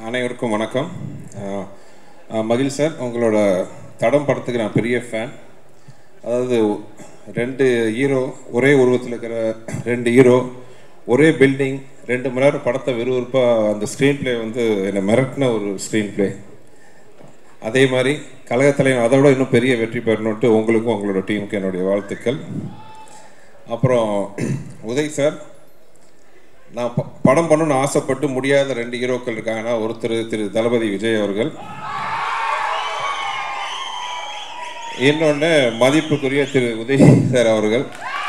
அனைவருக்கும் வணக்கம் அஹ், அஹ், மகிழ் சார் உங்களோட தடம் படத்துக்கு நான் பெரிய ஃபேன் அதாவது ரெண்டு ஹீரோ ஒரே உருவத்தில் இருக்கிற ரெண்டு ஹீரோ ஒரே பில்டிங் ரெண்டு மணி நேரம் படத்தை விறுவிறுப்பாக அந்த ஸ்க்ரீன் ப்ளே வந்து என்னை மிரட்டின ஒரு ஸ்க்ரீன் ப்ளே அதே மாதிரி கழகத்தலைவன் அதை விட இன்னும் பெரிய வெற்றி பெறணுன்ட்டு உங்களுக்கும் உங்களோட டீமுக்கு என்னுடைய வாழ்த்துக்கள் அப்புறம் உதய் சார் நான் ப- படம் பண்ணணும்னு ஆசைப்பட்டு முடியாத ரெண்டு ஹீரோக்கள் இருக்காங்கன்னா ஒருத்தர் திரு தளபதி விஜய் அவர்கள் இன்னொன்று மதிப்புக்குரிய திரு உதய் சார் அவர்கள்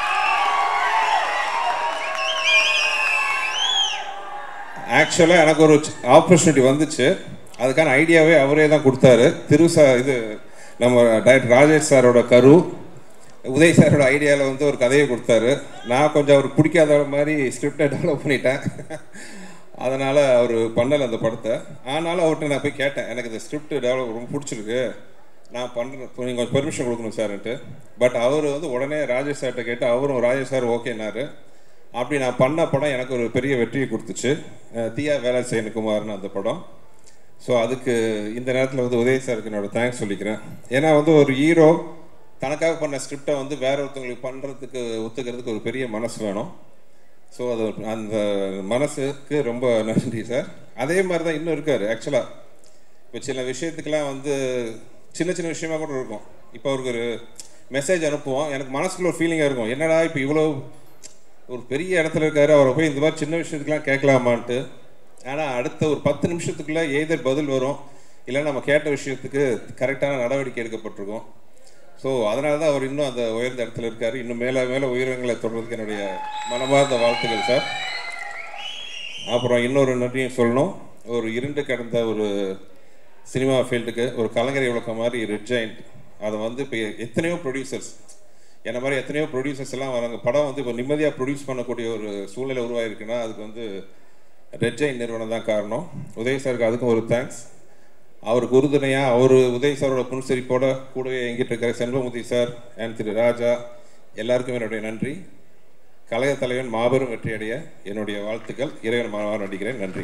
ஆக்சுவலாக எனக்கு ஒரு ஆப்பர்ச்சுனிட்டி வந்துச்சு அதுக்கான ஐடியாவே அவரே தான் கொடுத்தாரு திரு சார் இது நம்ம டைரக்டர் ராஜேஷ் சாரோட கரு உதய் சாரோட ஐடியாவில் வந்து ஒரு கதையை கொடுத்தாரு நான் கொஞ்சம் அவருக்கு பிடிக்காத மாதிரி ஸ்கிரிப்டை டெவலப் பண்ணிட்டேன் அதனால் அவர் பண்ணலை அந்த படத்தை ஆனாலும் அவர்கிட்ட நான் போய் கேட்டேன் எனக்கு இந்த ஸ்கிரிப்ட் டெவலப் ரொம்ப பிடிச்சிருக்கு நான் பண்ணுறேன் நீங்கள் கொஞ்சம் பெர்மிஷன் கொடுக்கணும் சார்ன்ட்டு பட் அவர் வந்து உடனே ராஜேஷ் சார்கிட்ட கேட்டு அவரும் ராஜேஷ் சார் ஓகேனாரு அப்படி நான் பண்ண படம் எனக்கு ஒரு பெரிய வெற்றியை கொடுத்துச்சு அஹ் தீயா வேலை செய்யணுக்குமார்னு அந்த படம் ஸோ அதுக்கு இந்த நேரத்தில் வந்து உதய சாருக்கு என்னோட தேங்க்ஸ் சொல்லிக்கிறேன் ஏன்னா வந்து ஒரு ஹீரோ தனக்காக பண்ண ஸ்கிரிப்டை வந்து வேற ஒருத்தவங்களுக்கு பண்ணுறதுக்கு ஒத்துக்கிறதுக்கு ஒரு பெரிய மனசு வேணும் ஸோ அது அந்த மனசுக்கு ரொம்ப நன்றி சார் அதே மாதிரி தான் இன்னும் இருக்காரு ஆக்சுவலாக இப்போ சில விஷயத்துக்கெல்லாம் வந்து சின்ன சின்ன விஷயமா கூட இருக்கும் இப்போ அவருக்கு ஒரு மெசேஜ் அனுப்புவோம் எனக்கு மனசுக்குள்ள ஒரு ஃபீலிங்காக இருக்கும் என்னடா இப்போ இவ்வளோ ஒரு பெரிய இடத்துல இருக்காரு அவரை போய் இந்த மாதிரி சின்ன விஷயத்துக்குலாம் கேட்கலாமான்ட்டு ஆனால் அடுத்த ஒரு பத்து நிமிஷத்துக்குள்ள எய்தர் பதில் வரும் இல்லை நம்ம கேட்ட விஷயத்துக்கு கரெக்டான நடவடிக்கை எடுக்கப்பட்டிருக்கும் ஸோ அதனால தான் அவர் இன்னும் அந்த உயர்ந்த இடத்துல இருக்காரு இன்னும் மேலே மேலே உயரங்களை தொடர்றதுக்கு என்னுடைய மனமார்ந்த வாழ்த்துக்கள் சார் அப்புறம் இன்னொரு நன்றியும் சொல்லணும் ஒரு இருண்டு கடந்த ஒரு சினிமா ஃபீல்டுக்கு ஒரு கலைஞரை விளக்க மாதிரி ரெட் ஜெயிண்ட் அதை வந்து இப்போ எத்தனையோ ப்ரொடியூசர்ஸ் என்ன மாதிரி எத்தனையோ ப்ரொடியூசர்ஸ் எல்லாம் வராங்க படம் வந்து இப்போ நிம்மதியாக ப்ரொடியூஸ் பண்ணக்கூடிய ஒரு சூழ்நிலை உருவாயிருக்குன்னா அதுக்கு வந்து ரெட் ஜெயின் நிறுவனம் தான் காரணம் உதய் சாருக்கு அதுக்கும் ஒரு தேங்க்ஸ் அவருக்கு உறுதுணையாக அவர் உதய் சாரோட புன்சிரிப்போட கூடவே எங்கிட்ட இருக்கிற செல்வமுதி சார் அண்ட் திரு ராஜா எல்லாருக்கும் என்னுடைய நன்றி கழக தலைவன் மாபெரும் வெற்றியடைய என்னுடைய வாழ்த்துக்கள் இறைவன் மாணவர் நடிக்கிறேன் நன்றி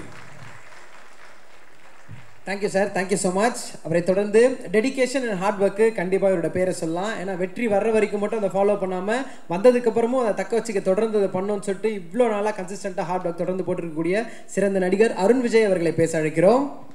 thank you sir thank you so much அவரை தொடர்ந்து டெடிகேஷன் அண்ட் ஹார்ட் ஒர்க்கு கண்டிப்பாக இவரோட பேரை சொல்லலாம் ஏன்னா வெற்றி வர்ற வரைக்கும் மட்டும் அதை ஃபாலோ பண்ணாமல் வந்ததுக்கு அப்புறமும் அதை தக்க வச்சுக்க தொடர்ந்து அதை பண்ணணும்னு சொல்லிட்டு இவ்வளோ நாளாக கன்சிஸ்டண்ட்டாக ஹார்ட் ஒர்க் தொடர்ந்து போட்டிருக்கக்கூடிய சிறந்த நடிகர் அருண் விஜய் அவர்களை பேச அழைக்கிறோம்